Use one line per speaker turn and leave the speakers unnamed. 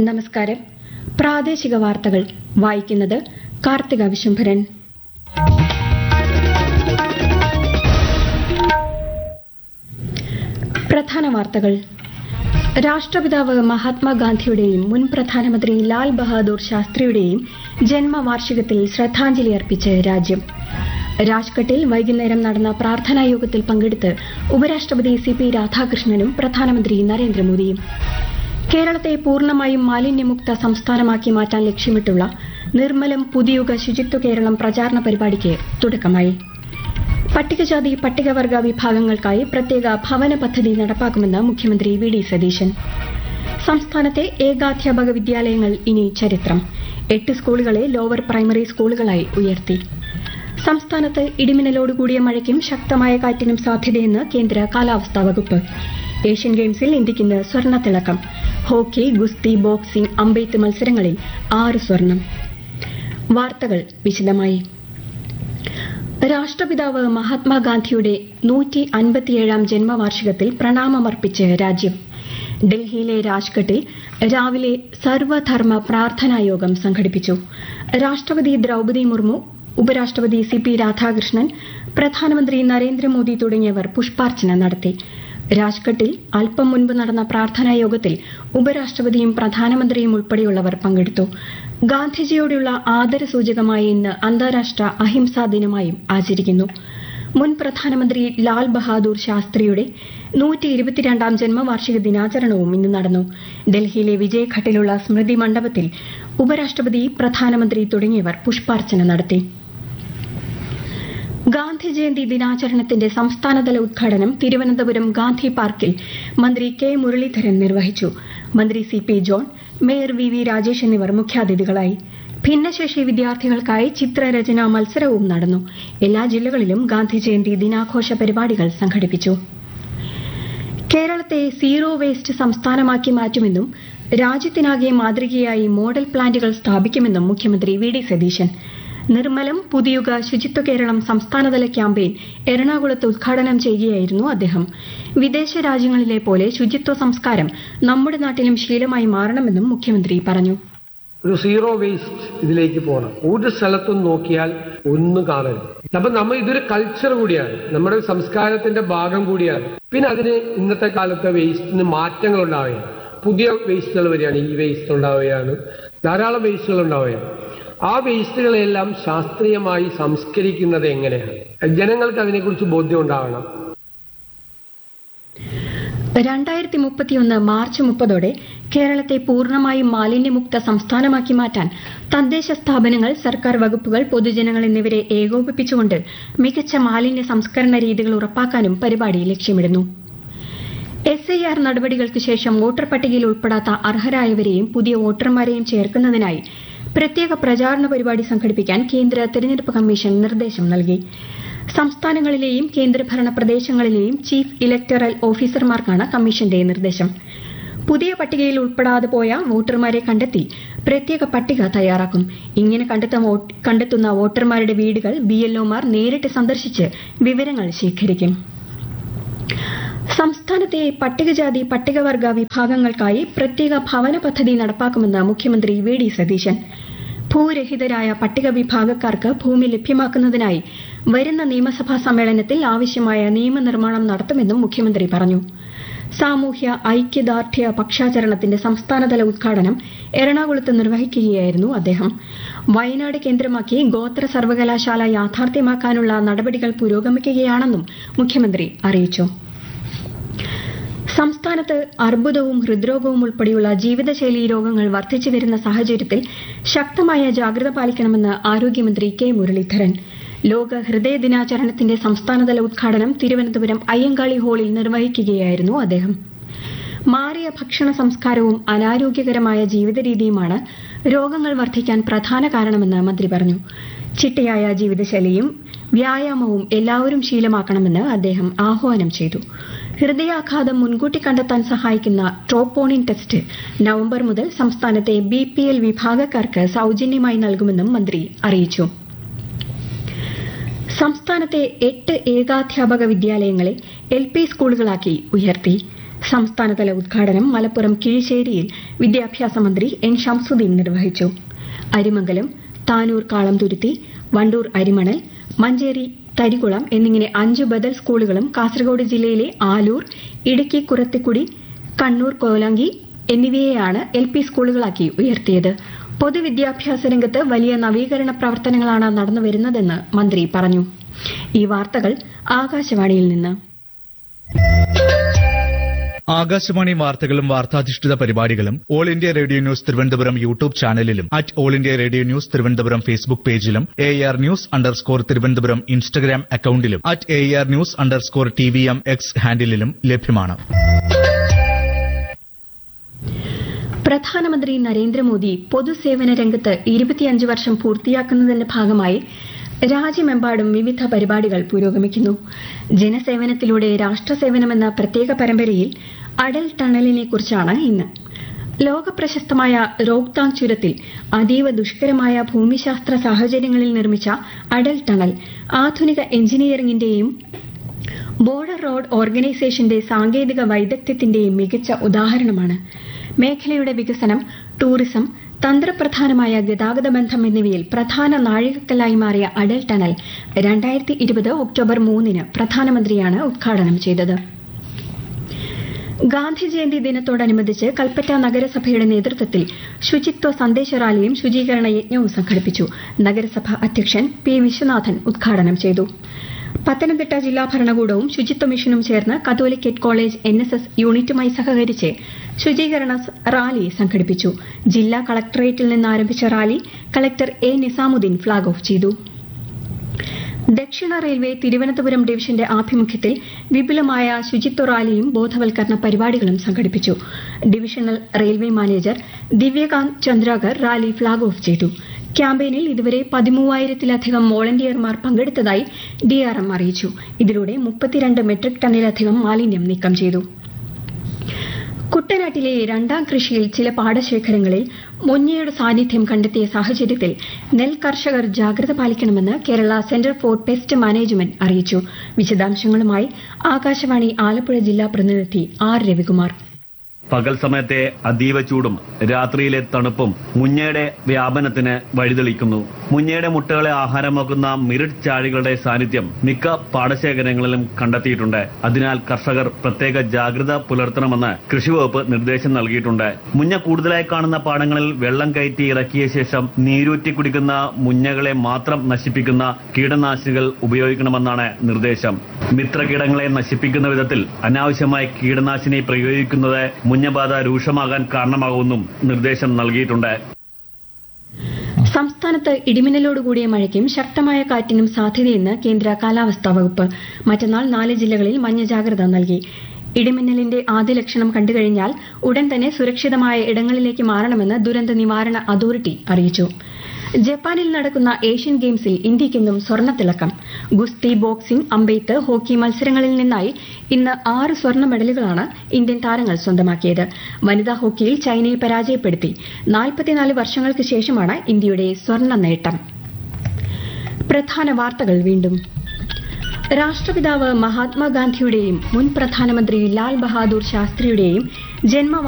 നമസ്കാരം പ്രാദേശിക വാർത്തകൾ വായിക്കുന്നത് കാർത്തിക വിശംഭരൻ പ്രധാന വാർത്തകൾ രാഷ്ട്രപിതാവ് മഹാത്മാഗാന്ധിയുടെയും മുൻ പ്രധാനമന്ത്രി ലാൽ ബഹാദൂർ ശാസ്ത്രിയുടെയും ജന്മവാർഷികത്തിൽ ശ്രദ്ധാഞ്ജലി അർപ്പിച്ച് രാജ്യം രാജ്ഘട്ടിൽ വൈകുന്നേരം നടന്ന പ്രാർത്ഥനാ യോഗത്തിൽ പങ്കെടുത്ത് ഉപരാഷ്ട്രപതി സി പി രാധാകൃഷ്ണനും പ്രധാനമന്ത്രി നരേന്ദ്രമോദിയും കേരളത്തെ പൂർണ്ണമായും മാലിന്യമുക്ത സംസ്ഥാനമാക്കി മാറ്റാൻ ലക്ഷ്യമിട്ടുള്ള നിർമ്മലം പുതിയുഗ ശുചിത്വ കേരളം പ്രചാരണ പരിപാടിക്ക് തുടക്കമായി പട്ടികജാതി പട്ടികവർഗ വിഭാഗങ്ങൾക്കായി പ്രത്യേക ഭവന പദ്ധതി നടപ്പാക്കുമെന്ന് മുഖ്യമന്ത്രി വി ഡി സതീശൻ സംസ്ഥാനത്തെ ഏകാധ്യാപക വിദ്യാലയങ്ങൾ ഇനി ചരിത്രം എട്ട് സ്കൂളുകളെ ലോവർ പ്രൈമറി സ്കൂളുകളായി ഉയർത്തി സംസ്ഥാനത്ത് ഇടിമിന്നലോടുകൂടിയ മഴയ്ക്കും ശക്തമായ കാറ്റിനും സാധ്യതയെന്ന് കേന്ദ്ര കാലാവസ്ഥാ വകുപ്പ് ഏഷ്യൻ ഗെയിംസിൽ ഇന്ത്യയ്ക്ക് ഇന്ന് സ്വർണ്ണത്തിളക്കം ഹോക്കി ഗുസ്തി ബോക്സിംഗ് അമ്പെയ്ത്ത് മത്സരങ്ങളിൽ ആറ് സ്വർണം വാർത്തകൾ വിശദമായി രാഷ്ട്രപിതാവ് മഹാത്മാഗാന്ധിയുടെ നൂറ്റി അൻപത്തിയേഴാം ജന്മവാർഷികത്തിൽ പ്രണാമമർപ്പിച്ച് രാജ്യം ഡൽഹിയിലെ രാജ്ഘട്ടിൽ രാവിലെ സർവധർമ്മ പ്രാർത്ഥനായോഗം സംഘടിപ്പിച്ചു രാഷ്ട്രപതി ദ്രൌപദി മുർമു ഉപരാഷ്ട്രപതി സി പി രാധാകൃഷ്ണൻ പ്രധാനമന്ത്രി നരേന്ദ്രമോദി തുടങ്ങിയവർ പുഷ്പാർച്ചന നടത്തി രാജ്ഘട്ടിൽ അല്പം മുൻപ് നടന്ന പ്രാർത്ഥനാ യോഗത്തിൽ ഉപരാഷ്ട്രപതിയും പ്രധാനമന്ത്രിയും ഉൾപ്പെടെയുള്ളവർ പങ്കെടുത്തു ഗാന്ധിജിയോടുള്ള ആദരസൂചകമായി ഇന്ന് അന്താരാഷ്ട്ര അഹിംസാ ദിനമായും ആചരിക്കുന്നു മുൻ പ്രധാനമന്ത്രി ലാൽ ബഹാദൂർ ശാസ്ത്രിയുടെ നൂറ്റി ഇരുപത്തിരണ്ടാം ജന്മവാർഷിക ദിനാചരണവും ഇന്ന് നടന്നു ഡൽഹിയിലെ വിജയഘട്ടിലുള്ള സ്മൃതി മണ്ഡപത്തിൽ ഉപരാഷ്ട്രപതി പ്രധാനമന്ത്രി തുടങ്ങിയവർ പുഷ്പാർച്ചന നടത്തി ഗാന്ധി ജയന്തി ദിനാചരണത്തിന്റെ സംസ്ഥാനതല ഉദ്ഘാടനം തിരുവനന്തപുരം ഗാന്ധി പാർക്കിൽ മന്ത്രി കെ മുരളീധരൻ നിർവഹിച്ചു മന്ത്രി C P John mayor V V Rajesh എന്നിവർ മുഖ്യാതിഥികളായി ഭിന്നശേഷി വിദ്യാർത്ഥികൾക്കായി ചിത്രരചനാ മത്സരവും നടന്നു എല്ലാ ജില്ലകളിലും ഗാന്ധി ജയന്തി ദിനാഘോഷ പരിപാടികൾ സംഘടിപ്പിച്ചു കേരളത്തെ സീറോ വേസ്റ്റ് സംസ്ഥാനമാക്കി മാറ്റുമെന്നും രാജ്യത്തിനാകെ മാതൃകയായി മോഡൽ പ്ലാന്റുകൾ സ്ഥാപിക്കുമെന്നും മുഖ്യമന്ത്രി വി ഡി സതീശൻ നിർമ്മലം പുതിയുഗ ശുചിത്വ കേരളം സംസ്ഥാനതല ക്യാമ്പയിൻ എറണാകുളത്ത് ഉദ്ഘാടനം ചെയ്യുകയായിരുന്നു അദ്ദേഹം വിദേശ രാജ്യങ്ങളിലെ പോലെ ശുചിത്വ സംസ്കാരം നമ്മുടെ നാട്ടിലും ശീലമായി മാറണമെന്നും മുഖ്യമന്ത്രി പറഞ്ഞു
ഒരു സീറോ വേസ്റ്റ് ഇതിലേക്ക് പോകണം ഒരു സ്ഥലത്തും നോക്കിയാൽ ഒന്നും കാണരുത് അപ്പൊ നമ്മൾ ഇതൊരു കൾച്ചർ കൂടിയാണ് നമ്മുടെ സംസ്കാരത്തിന്റെ ഭാഗം കൂടിയാണ് പിന്നെ അതിന് ഇന്നത്തെ കാലത്തെ വേസ്റ്റിന് മാറ്റങ്ങൾ ഉണ്ടാവുകയാണ് പുതിയ വേസ്റ്റുകൾ വരികയാണ് ഈ വേസ്റ്റ് ഉണ്ടാവുകയാണ് ധാരാളം വേസ്റ്റുകൾ ഉണ്ടാവുകയാണ് ആ വേസ്റ്റുകളെല്ലാം ശാസ്ത്രീയമായി സംസ്കരിക്കുന്നത് എങ്ങനെയാണ് ജനങ്ങൾക്ക് അതിനെക്കുറിച്ച് ബോധ്യം ഉണ്ടാവണം
രണ്ടായിരത്തി മുപ്പത്തിയൊന്ന് മാർച്ച് മുപ്പതോടെ കേരളത്തെ പൂർണ്ണമായും മാലിന്യമുക്ത സംസ്ഥാനമാക്കി മാറ്റാൻ തദ്ദേശ സ്ഥാപനങ്ങൾ സർക്കാർ വകുപ്പുകൾ പൊതുജനങ്ങൾ എന്നിവരെ ഏകോപിപ്പിച്ചുകൊണ്ട് മികച്ച മാലിന്യ സംസ്കരണ രീതികൾ ഉറപ്പാക്കാനും പരിപാടി ലക്ഷ്യമിടുന്നു എസ് ഐ ആർ നടപടികൾക്ക് ശേഷം വോട്ടർ പട്ടികയിൽ ഉൾപ്പെടാത്ത അർഹരായവരെയും പുതിയ വോട്ടർമാരെയും ചേർക്കുന്നതിനായി പ്രത്യേക പ്രചാരണ പരിപാടി സംഘടിപ്പിക്കാൻ കേന്ദ്ര തെരഞ്ഞെടുപ്പ് കമ്മീഷൻ നിർദ്ദേശം നൽകി സംസ്ഥാനങ്ങളിലെയും കേന്ദ്രഭരണ പ്രദേശങ്ങളിലെയും ചീഫ് ഇലക്ടറൽ ഓഫീസർമാർക്കാണ് കമ്മീഷന്റെ നിർദ്ദേശം പുതിയ പട്ടികയിൽ ഉൾപ്പെടാതെ പോയ വോട്ടർമാരെ കണ്ടെത്തി പ്രത്യേക പട്ടിക തയ്യാറാക്കും ഇങ്ങനെ കണ്ടെത്തുന്ന വോട്ടർമാരുടെ വീടുകൾ ബിഎൽഒമാർ നേരിട്ട് സന്ദർശിച്ച് വിവരങ്ങൾ ശേഖരിക്കും സംസ്ഥാനത്തെ പട്ടികജാതി പട്ടികവർഗ വിഭാഗങ്ങൾക്കായി പ്രത്യേക ഭവന പദ്ധതി നടപ്പാക്കുമെന്ന് മുഖ്യമന്ത്രി വി ഡി സതീശൻ ഭൂരഹിതരായ പട്ടിക വിഭാഗക്കാർക്ക് ഭൂമി ലഭ്യമാക്കുന്നതിനായി വരുന്ന നിയമസഭാ സമ്മേളനത്തിൽ ആവശ്യമായ നിയമനിർമ്മാണം നടത്തുമെന്നും മുഖ്യമന്ത്രി പറഞ്ഞു സാമൂഹ്യ ഐക്യദാർഢ്യ പക്ഷാചരണത്തിന്റെ സംസ്ഥാനതല ഉദ്ഘാടനം എറണാകുളത്ത് നിർവഹിക്കുകയായിരുന്നു അദ്ദേഹം വയനാട് കേന്ദ്രമാക്കി ഗോത്ര സർവകലാശാല യാഥാർത്ഥ്യമാക്കാനുള്ള നടപടികൾ പുരോഗമിക്കുകയാണെന്നും മുഖ്യമന്ത്രി അറിയിച്ചു സംസ്ഥാനത്ത് അർബുദവും ഹൃദ്രോഗവും ഉൾപ്പെടെയുള്ള ജീവിതശൈലീ രോഗങ്ങൾ വർദ്ധിച്ചു വരുന്ന സാഹചര്യത്തിൽ ശക്തമായ ജാഗ്രത പാലിക്കണമെന്ന് ആരോഗ്യമന്ത്രി കെ മുരളീധരൻ ലോക ഹൃദയ ദിനാചരണത്തിന്റെ സംസ്ഥാനതല ഉദ്ഘാടനം തിരുവനന്തപുരം അയ്യങ്കാളി ഹാളിൽ നിർവഹിക്കുകയായിരുന്നു അദ്ദേഹം മാറിയ ഭക്ഷണ സംസ്കാരവും അനാരോഗ്യകരമായ ജീവിതരീതിയുമാണ് രോഗങ്ങൾ വർദ്ധിക്കാൻ പ്രധാന കാരണമെന്ന് മന്ത്രി പറഞ്ഞു ചിട്ടയായ ജീവിതശൈലിയും വ്യായാമവും എല്ലാവരും ശീലമാക്കണമെന്ന് അദ്ദേഹം ആഹ്വാനം ചെയ്തു ഹൃദയാഘാതം മുൻകൂട്ടി കണ്ടെത്താൻ സഹായിക്കുന്ന ട്രോപ്പോണിൻ ടെസ്റ്റ് നവംബർ മുതൽ സംസ്ഥാനത്തെ ബി പി എൽ വിഭാഗക്കാർക്ക് സൌജന്യമായി നൽകുമെന്നും മന്ത്രി അറിയിച്ചു സംസ്ഥാനത്തെ എട്ട് ഏകാധ്യാപക വിദ്യാലയങ്ങളെ എൽ പി സ്കൂളുകളാക്കി ഉയർത്തി സംസ്ഥാനതല ഉദ്ഘാടനം മലപ്പുറം കിഴിശ്ശേരിയിൽ വിദ്യാഭ്യാസ മന്ത്രി എൻ ഷംസുദ്ദീൻ നിർവഹിച്ചു അരിമംഗലം താനൂർ കാളംതുരുത്തി വണ്ടൂർ അരിമണൽ മഞ്ചേരി തരികുളം എന്നിങ്ങനെ അഞ്ച് ബദൽ സ്കൂളുകളും കാസർഗോഡ് ജില്ലയിലെ ആലൂർ ഇടുക്കി കുറത്തിക്കുടി കണ്ണൂർ കോലാങ്കി എന്നിവയെയാണ് എൽ പി സ്കൂളുകളാക്കി ഉയർത്തിയത് പൊതുവിദ്യാഭ്യാസ രംഗത്ത് വലിയ നവീകരണ പ്രവർത്തനങ്ങളാണ് നടന്നുവരുന്നതെന്ന് മന്ത്രി പറഞ്ഞു ഈ വാർത്തകൾ ആകാശവാണിയിൽ നിന്ന്
ആകാശവാണി വാർത്തകളും വാർത്താധിഷ്ഠിത പരിപാടികളും all India radio news Thiruvananthapuram YouTube ചാനലിലും at all India radio news Thiruvananthapuram Facebook പേജിലും A R news underscore Thiruvananthapuram Instagram അക്കൌണ്ടിലും at A R news underscore T V M X ഹാൻഡിലും ലഭ്യമാണ്
പ്രധാനമന്ത്രി നരേന്ദ്രമോദി പൊതുസേവന രംഗത്ത് ഇരുപത്തിയഞ്ച് വർഷം പൂർത്തിയാക്കുന്നതിന്റെ ഭാഗമായി രാജ്യമെമ്പാടും വിവിധ പരിപാടികൾ പുരോഗമിക്കുന്നു ജനസേവനത്തിലൂടെ രാഷ്ട്രസേവനമെന്ന പ്രത്യേക പരമ്പരയിൽ അടൽ ടണലിനെ കുറിച്ചാണ് ഇന്ന് ലോകപ്രശസ്തമായ റോക്താങ് ചുരത്തിൽ അതീവ ദുഷ്കരമായ ഭൂമിശാസ്ത്ര സാഹചര്യങ്ങളിൽ നിർമ്മിച്ച അടൽ ടണൽ ആധുനിക എഞ്ചിനീയറിംഗിന്റെയും ബോർഡർ റോഡ് ഓർഗനൈസേഷന്റെ സാങ്കേതിക വൈദഗ്ധ്യത്തിന്റെയും മികച്ച ഉദാഹരണമാണ് മേഖലയുടെ വികസനം ടൂറിസം തന്ത്രപ്രധാനമായ ഗതാഗത ബന്ധം എന്നിവയിൽ പ്രധാന നാഴികക്കല്ലായി മാറിയ അടൽ ടണൽ രണ്ടായിരത്തി ഇരുപത് ഒക്ടോബർ മൂന്നിന് പ്രധാനമന്ത്രിയാണ് ഉദ്ഘാടനം ചെയ്തത് ഗാന്ധി ജയന്തി ദിനത്തോടനുബന്ധിച്ച് കൽപ്പറ്റ നഗരസഭയുടെ നേതൃത്വത്തിൽ ശുചിത്വ സന്ദേശ റാലിയും ശുചീകരണ യജ്ഞവും സംഘടിപ്പിച്ചു നഗരസഭ അധ്യക്ഷൻ പി വിശ്വനാഥൻ ഉദ്ഘാടനം ചെയ്തു പത്തനംതിട്ട ജില്ലാ ഭരണകൂടവും ശുചിത്വ മിഷനും ചേർന്ന് catholicate college N S S യൂണിറ്റുമായി സഹകരിച്ച് ശുചീകരണ റാലി സംഘടിപ്പിച്ചു ജില്ലാ കളക്ടറേറ്റിൽ നിന്ന് ആരംഭിച്ച rally collector A Nizamuddin flag off ചെയ്തു ദക്ഷിണ റെയിൽവേ തിരുവനന്തപുരം ഡിവിഷന്റെ ആഭിമുഖ്യത്തിൽ വിപുലമായ ശുചിത്വ റാലിയും ബോധവൽക്കരണ പരിപാടികളും സംഘടിപ്പിച്ചു divisional railway manager Divyakant Chandrakar rally flag off ചെയ്തു ക്യാമ്പയിനിൽ ഇതുവരെ പതിമൂവായിരത്തിലധികം വോളണ്ടിയർമാർ പങ്കെടുത്തതായി ഡിആർഎം അറിയിച്ചു ഇതിലൂടെ മുപ്പത്തിരണ്ട് മെട്രിക് ടണ്ണിലധികം മാലിന്യം നീക്കം ചെയ്തു കുട്ടനാട്ടിലെ രണ്ടാം കൃഷിയിൽ ചില പാടശേഖരങ്ങളിൽ മുഞ്ഞയുടെ സാന്നിധ്യം കണ്ടെത്തിയ സാഹചര്യത്തിൽ നെൽ കർഷകർ ജാഗ്രത പാലിക്കണമെന്ന് Kerala centre for pest management അറിയിച്ചു വിശദാംശങ്ങളുമായി ആകാശവാണി ആലപ്പുഴ ജില്ലാ പ്രതിനിധി ആർ രവികുമാർ
പകൽ സമയത്തെ അതീവ ചൂടും രാത്രിയിലെ തണുപ്പും മുഞ്ഞയുടെ വ്യാപനത്തിന് വഴിതെളിക്കുന്നു മുഞ്ഞയുടെ മുട്ടകളെ ആഹാരമാക്കുന്ന മിറിഡ് ചാഴികളുടെ സാന്നിധ്യം മിക്ക പാടശേഖരങ്ങളിലും കണ്ടെത്തിയിട്ടുണ്ട് അതിനാൽ കർഷകർ പ്രത്യേക ജാഗ്രത പുലർത്തണമെന്ന് കൃഷിവകുപ്പ് നിർദ്ദേശം നൽകിയിട്ടുണ്ട് മുഞ്ഞ കൂടുതലായി കാണുന്ന പാടങ്ങളിൽ വെള്ളം കയറ്റി ഇറക്കിയ ശേഷം നീരൂറ്റി കുടിക്കുന്ന മുഞ്ഞകളെ മാത്രം നശിപ്പിക്കുന്ന കീടനാശിനികൾ ഉപയോഗിക്കണമെന്നാണ് നിർദ്ദേശം മിത്രകീടങ്ങളെ നശിപ്പിക്കുന്ന വിധത്തിൽ അനാവശ്യമായി കീടനാശിനി പ്രയോഗിക്കുന്നത് മുഞ്ഞബാധ രൂക്ഷമാകാൻ കാരണമാകുമെന്നും നിർദ്ദേശം നൽകിയിട്ടുണ്ട്
സംസ്ഥാനത്ത് ഇടിമിന്നലോടുകൂടിയ മഴയ്ക്കും ശക്തമായ കാറ്റിനും സാധ്യതയെന്ന് കേന്ദ്ര കാലാവസ്ഥാ വകുപ്പ് മറ്റന്നാൾ നാല് ജില്ലകളിൽ മഞ്ഞ ജാഗ്രത നൽകി ഇടിമിന്നലിന്റെ ആദ്യ ലക്ഷണം കണ്ടുകഴിഞ്ഞാൽ ഉടൻ തന്നെ സുരക്ഷിതമായ ഇടങ്ങളിലേക്ക് മാറണമെന്ന് ദുരന്ത നിവാരണ അതോറിറ്റി അറിയിച്ചു ജപ്പാനിൽ നടക്കുന്ന ഏഷ്യൻ ഗെയിംസിൽ ഇന്ത്യയ്ക്കെന്നും സ്വർണ്ണത്തിളക്കം ഗുസ്തി ബോക്സിംഗ് അമ്പെയ്ത്ത് ഹോക്കി മത്സരങ്ങളിൽ നിന്നായി ഇന്ന് ആറ് സ്വർണ്ണ മെഡലുകളാണ് ഇന്ത്യൻ താരങ്ങൾ സ്വന്തമാക്കിയത് വനിതാ ഹോക്കിയിൽ ചൈനയെ പരാജയപ്പെടുത്തി നാൽപ്പത്തിനാല് വർഷങ്ങൾക്ക് ശേഷമാണ് ഇന്ത്യയുടെ സ്വർണ്ണ നേട്ടം പ്രധാന വാർത്തകൾ വീണ്ടും രാഷ്ട്രപിതാവ് മഹാത്മാഗാന്ധിയുടെയും മുൻ പ്രധാനമന്ത്രി ലാൽ ബഹാദൂർ ശാസ്ത്രിയുടെയും ജന്മ